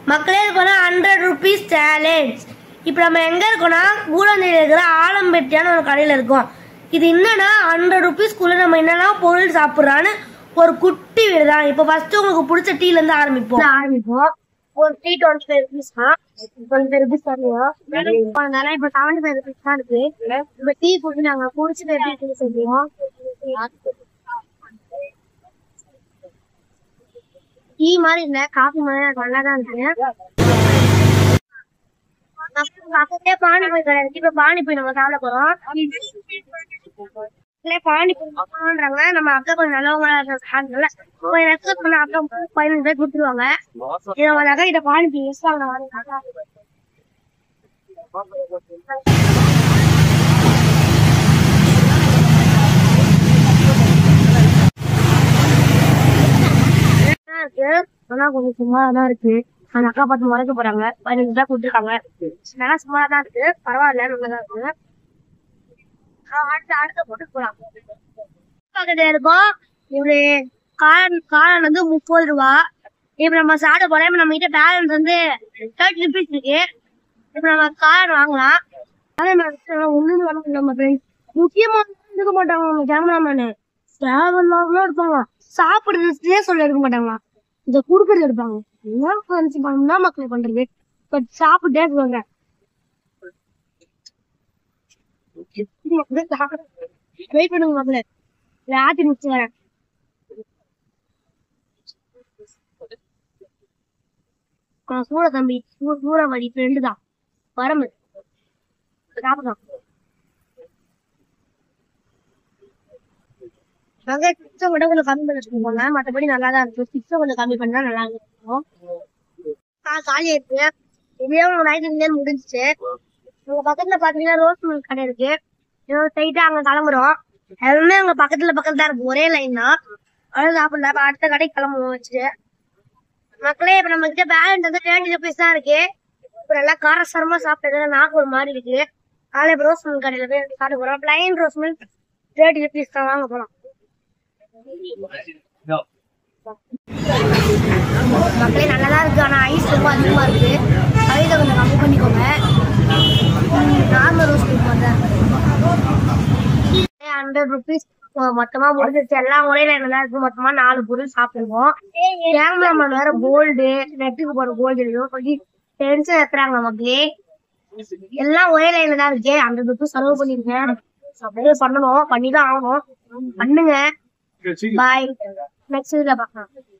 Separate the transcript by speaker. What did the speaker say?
Speaker 1: மக்களே இருக்கோம்னா hundred rupees challenge இப்போ நம்ம எங்க இருக்கோம்னா கூடந்தியில் இருக்கிற ஆலம்பெட்டியான ஒரு கடையில் இருக்கோம் இது என்னன்னா ஹண்ட்ரட் ருபீஸ்க்குள்ள நம்ம என்னென்ன பொருள் சாப்பிட்றான்னு ஒரு குட்டி வீடு தான் இப்போ ஃபர்ஸ்ட் உங்களுக்கு பிடிச்ச டீல இருந்து ஆரம்பிப்போம் ஆரம்பிப்போம் ஒரு டீ டுவெண்ட்டி ஃபைவ் ருபீஸ் தான் டுவெண்ட்டி ஃபைவ் ருபீஸ் தருவோம் அதனால இப்போ செவன்டி ஃபைவ் ருபீஸ் தான் இருக்கு இப்போ டீ போட்டு நாங்கள் குடிச்சிட்டு எப்படி சொல்லுவோம் டீ மாதிரி இல்ல காஃபி மாதிரி எனக்கு நல்லா தான் இருக்கு பக்கத்தே பானிபூரி கடை இருக்கு இப்ப பானிபூரி நம்ம சாப்பிட போறோம் இல்ல பானிபூரி சாப்பிடுறாங்க நம்ம அக்கா கொஞ்சம் நல்லவங்க சாப்பிடல கொஞ்சம் ரெஸ்பெக்ட் பண்ண அக்கா பதினஞ்சு பேர் கொடுத்துருவாங்க இதை நம்ம அக்கா கிட்ட பானிபூரி மிஸ் ஆகணும் இருக்கு ஆனா கொஞ்சம் சுமாரா தான் இருக்கு அந்த அக்கா பார்த்து முறைக்க போறாங்க பதினஞ்சு ரூபா கொடுத்துருக்காங்க நல்லா சுமாரா தான் இருக்கு பரவாயில்ல நல்லா தான் இருக்கு ஆஹ் அடுத்த அடுத்த போட்டு போலாம் பக்கத்துல இருக்கோம் ஒரு காளான் காளான் வந்து முப்பது ரூபா இப்ப நம்ம சாப்பிட போறோம் இப்ப நம்ம கிட்ட பேலன்ஸ் வந்து தேர்ட்டி ருபீஸ் இருக்கு இப்ப நம்ம காளான் வாங்கலாம் அதே மாதிரி ஒண்ணுமே பண்ண முடியல நம்ம friends. முக்கியமா இருக்க மாட்டாங்க நம்ம கேமராமேனு தேவையில்லாமலாம் இருப்பாங்க சாப்பிடுறதே சொல்ல எடுக்க மாட்டாங்களா இத குடுக்கறது எடுப்பாங்க என்ன fancy பண்ணா மக்கள் பண்றது பட் சாப்பிட்டே இருக்காங்க வெயிட் பண்ணுங்க மக்களே ஆத்தி முடிச்சு வரேன் நான் சூட தம்பி சூ- சூறாவளி ஃப்ரெண்டு தான் வரம்பு சாப்பிடலாம் நாங்க சிக்ஸை விட கொஞ்சம் கம்மி பண்ண வச்சுக்கோங்க மற்றபடி நல்லா தான் இருக்கு சிக்ஸை கொஞ்சம் கம்மி பண்ணா நல்லா இருக்கும் ஆ காலி இருக்கு இதே உங்க நைட் இங்கே முடிஞ்சிச்சு உங்க பக்கத்துல பாத்தீங்கன்னா ரோஸ் மில்க் கடை இருக்கு இதோ ஸ்ட்ரைட்டா அங்க கிளம்புறோம் எல்லாமே அங்க பக்கத்துல பக்கத்துல தான் இருக்கு ஒரே லைன் தான் அவ்வளவு சாப்பிடல அப்ப அடுத்த கடைக்கு கிளம்புவோம் வச்சுட்டு மக்களே இப்ப நம்ம கிட்ட பேலன்ஸ் வந்து டுவெண்ட்டி ருபீஸ் தான் இருக்கு இப்ப நல்லா காரசாரமா சாப்பிட்டது நாக்கு ஒரு மாதிரி இருக்கு காலை இப்ப ரோஸ் மில்க் கடையில போய் சாப்பிட போறோம் plain rose milk thirty rupees தான் வாங்க போறோம் மக்களே நல்லா இருக்கு ஆனா ஐஸ் ரொம்ப அதிகமா இருக்கு ஐஸை கொஞ்சம் கம்மி பண்ணிக்கோங்க நார்மல் ரோஸ் மில்க் மட்டும் ஹண்ட்ரட் ருபீஸ் மொத்தமா முடிஞ்சிருச்சு எல்லாம் ஒரே லைன்ல தான் இருக்கு மொத்தமா நாலு பொருள் சாப்பிடுவோம் கேமராமேன் வேற கோல்டு நெட்டுக்கு போற கோல்டு எழுதும் சொல்லி டென்ஷன் ஏத்துறாங்க மக்களே எல்லாம் ஒரே லைன்ல தான் இருக்கு ஹண்ட்ரட் ருபீஸ் செலவு பண்ணிருக்கேன் அப்படியே பண்ணணும் பண்ணி தான் ஆகணும் பண்ணுங்க பாய் நெக்ஸ்ட் வீடியோல பார்க்கலாம்